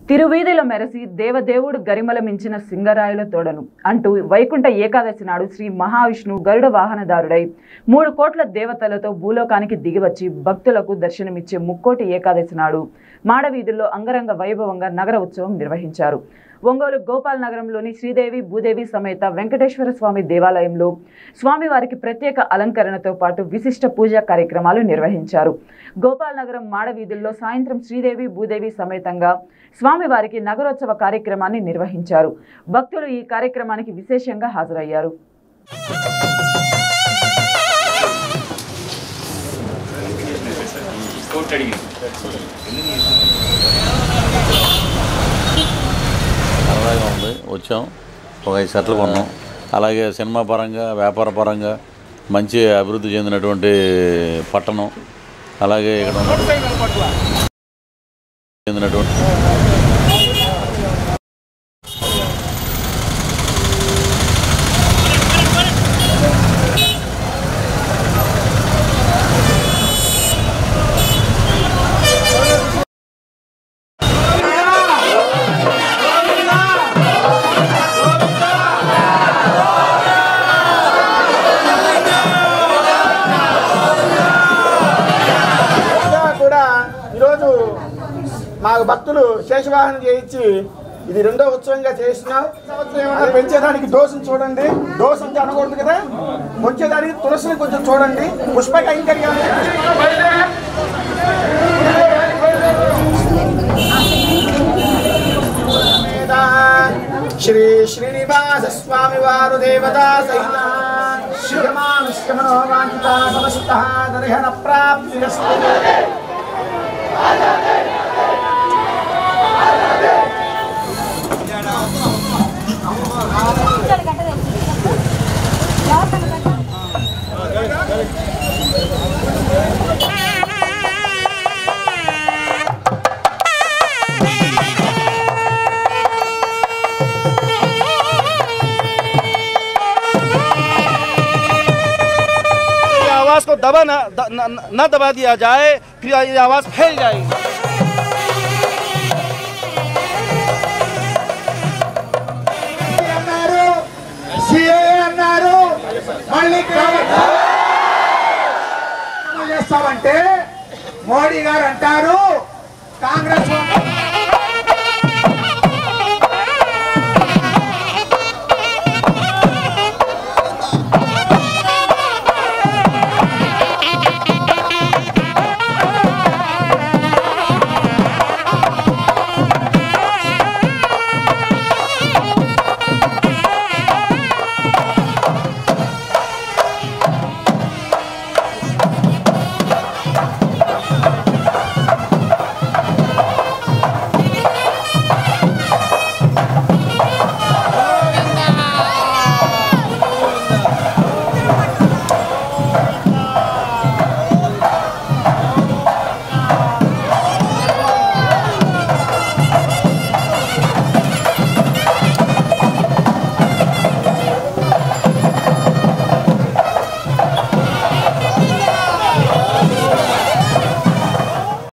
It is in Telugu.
తిరువీధిలో మెరసి దేవదేవుడు గరిమల మించిన సింగరాయుల తోడను అంటూ వైకుంఠ ఏకాదశి నాడు శ్రీ మహావిష్ణువు గరుడ వాహనదారుడై మూడు కోట్ల దేవతలతో భూలోకానికి దిగివచ్చి భక్తులకు దర్శనమిచ్చే ముక్కోటి ఏకాదశి నాడు మాడవీధుల్లో అంగరంగ వైభవంగా నగర ఉత్సవం నిర్వహించారు ఒంగోలు గోపాల్ నగరంలోని శ్రీదేవి భూదేవి సమేత వెంకటేశ్వర స్వామి దేవాలయంలో స్వామివారికి ప్రత్యేక అలంకరణతో పాటు విశిష్ట పూజా కార్యక్రమాలు నిర్వహించారు గోపాల్ నగరం మాడవీధుల్లో సాయంత్రం శ్రీదేవి భూదేవి సమేతంగా స్వామివారికి నగరోత్సవ కార్యక్రమాన్ని నిర్వహించారు భక్తులు ఈ కార్యక్రమానికి విశేషంగా హాజరయ్యారు సరదాగా ఉంది వచ్చాం ఒక ఐదు సెట్లు కొన్నాం అలాగే సినిమా పరంగా వ్యాపార పరంగా మంచి అభివృద్ధి చెందినటువంటి పట్టణం అలాగే ఇక్కడ ఉన్న- చెందినటువంటి ఇంకా కూడా ఈరోజు మా భక్తులు శేషవాహనం చేయించి ఇది రెండో ఉత్సవంగా చేస్తున్నాం సంవత్సరం ఏమన్నా పెంచేదానికి దోశను చూడండి దోశ అంటే అనకూడదు కదా వచ్చేదానికి తులసిని కొంచెం చూడండి పుష్ప కైంకర్యాన్ని శ్రీ శ్రీనివాస స్వామి వారు దేవతా సహిత శ్రీమానుష్యమనో వాంఛిత సమస్త దర్శన ప్రాప్తి ये आवाज़ को दबा न, द, न, न दबा दिया जाए फिर ये आवाज़ फैल जाएगी అన్నారు సిఐ అన్నారు మళ్ళీ చేస్తామంటే మోడీ గారు అంటారు కాంగ్రెస్ వాళ్ళు